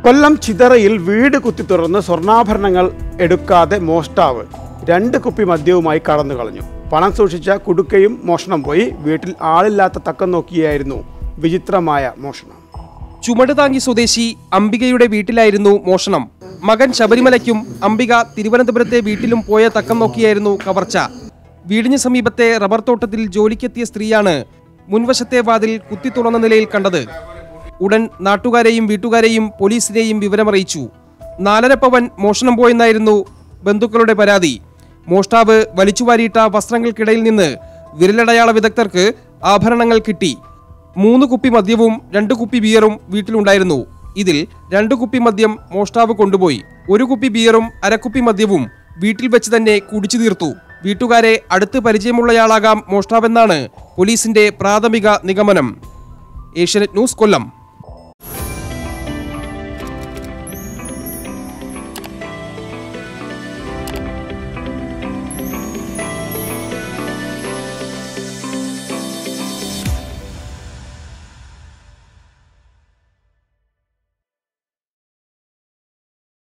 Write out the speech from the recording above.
കൊല്ലം ചിതറയിൽ വീട് കുത്തി തുറന്ന് സ്വർണ്ണാഭരണങ്ങൾ എടുക്കാതെ മോഷ്ടാവ് രണ്ട് കുപ്പി മദ്യവുമായി കടന്നു കളഞ്ഞു പണം സൂക്ഷിച്ച കുടുക്കയും മോഷണം പോയി വീട്ടിൽ ആളില്ലാത്ത തക്കം നോക്കിയായിരുന്നു വിചിത്രമായ മോഷണം ചുമട് താങ്ങി സ്വദേശി അംബികയുടെ വീട്ടിലായിരുന്നു മോഷണം മകൻ ശബരിമലയ്ക്കും അംബിക തിരുവനന്തപുരത്തെ വീട്ടിലും പോയ തക്കം നോക്കിയായിരുന്നു കവർച്ച വീടിന് സമീപത്തെ റബ്ബർ തോട്ടത്തിൽ ജോലിക്കെത്തിയ സ്ത്രീയാണ് മുൻവശത്തെ വാതിൽ കുത്തി തുറന്ന നിലയിൽ കണ്ടത് ഉടൻ നാട്ടുകാരെയും വീട്ടുകാരെയും പോലീസിനെയും വിവരമറിയിച്ചു നാലര പവൻ മോഷണം പോയെന്നായിരുന്നു ബന്ധുക്കളുടെ പരാതി മോഷ്ടാവ് വലിച്ചുവാരിയിട്ട വസ്ത്രങ്ങൾക്കിടയിൽ നിന്ന് വിരലടയാള വിദഗ്ധർക്ക് ആഭരണങ്ങൾ കിട്ടി മൂന്ന് കുപ്പി മദ്യവും രണ്ട് കുപ്പി ബിയറും വീട്ടിലുണ്ടായിരുന്നു ഇതിൽ രണ്ട് കുപ്പി മദ്യം മോഷ്ടാവ് കൊണ്ടുപോയി ഒരു കുപ്പി ബിയറും അരക്കുപ്പി മദ്യവും വീട്ടിൽ വെച്ച് തന്നെ കുടിച്ചു തീർത്തു വീട്ടുകാരെ അടുത്ത് പരിചയമുള്ളയാളാകാം മോഷ്ടാവെന്നാണ് പോലീസിന്റെ പ്രാഥമിക നിഗമനം ഏഷ്യനെറ്റ് ന്യൂസ് കൊല്ലം